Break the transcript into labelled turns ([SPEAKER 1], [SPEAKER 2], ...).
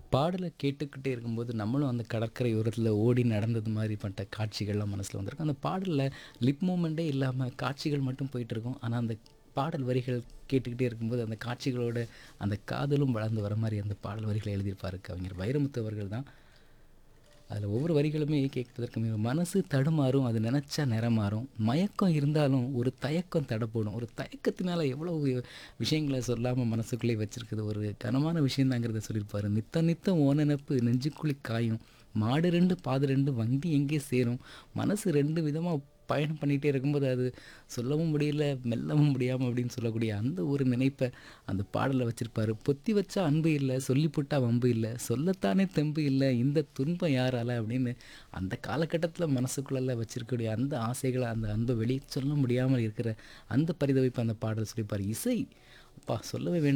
[SPEAKER 1] பாடலை கேட்டுக்கிட்டே இருக்கும்போது நம்மளும் அந்த கடற்கரை ஓரத்தில் ஓடி நடந்தது மாதிரிப்பட்ட காட்சிகள்லாம் மனசில் வந்திருக்கும் அந்த பாடலில் லிப் மூமெண்ட்டே இல்லாமல் காட்சிகள் மட்டும் போயிட்டு இருக்கும் ஆனால் அந்த பாடல் வரிகள் கேட்டுக்கிட்டே இருக்கும்போது அந்த காட்சிகளோட அந்த காதலும் வளர்ந்து வர மாதிரி அந்த பாடல் வரிகளை எழுதியிருப்பாரு கவிஞர் வைரமுத்து அவர்கள் தான் அதில் ஒவ்வொரு வரிகளுமே கேட்பதற்கு மிக மனசு தடுமாறும் அது நினச்சா நிறமாறும் மயக்கம் இருந்தாலும் ஒரு தயக்கம் தடப்படும் ஒரு தயக்கத்தினால எவ்வளோ விஷயங்களை சொல்லாமல் மனசுக்குள்ளே வச்சிருக்குது ஒரு கனமான விஷயந்தாங்கிறத சொல்லியிருப்பாரு நித்த நித்தம் ஓ நினப்பு நெஞ்சுக்குழி காயும் மாடு ரெண்டு பாது ரெண்டு வண்டி எங்கே சேரும் மனசு ரெண்டு விதமாக பயணம் பண்ணிகிட்டே இருக்கும்போது அது சொல்லவும் முடியல மெல்லவும் முடியாமல் அப்படின்னு சொல்லக்கூடிய அந்த ஒரு நினைப்பை அந்த பாடலில் வச்சுருப்பாரு பொத்தி வச்சா அன்பு இல்லை சொல்லி போட்டா வம்பு இல்லை சொல்லத்தானே தெம்பு இல்லை இந்த துன்பம் யாரால அப்படின்னு அந்த காலகட்டத்தில் மனசுக்குள்ளே வச்சிருக்கக்கூடிய அந்த ஆசைகளை அந்த அன்பை வெளியே சொல்ல முடியாமல் இருக்கிற அந்த பரிதவிப்பு அந்த பாடல் சொல்லியிருப்பார் இசை அப்பா சொல்லவே வேண்டும்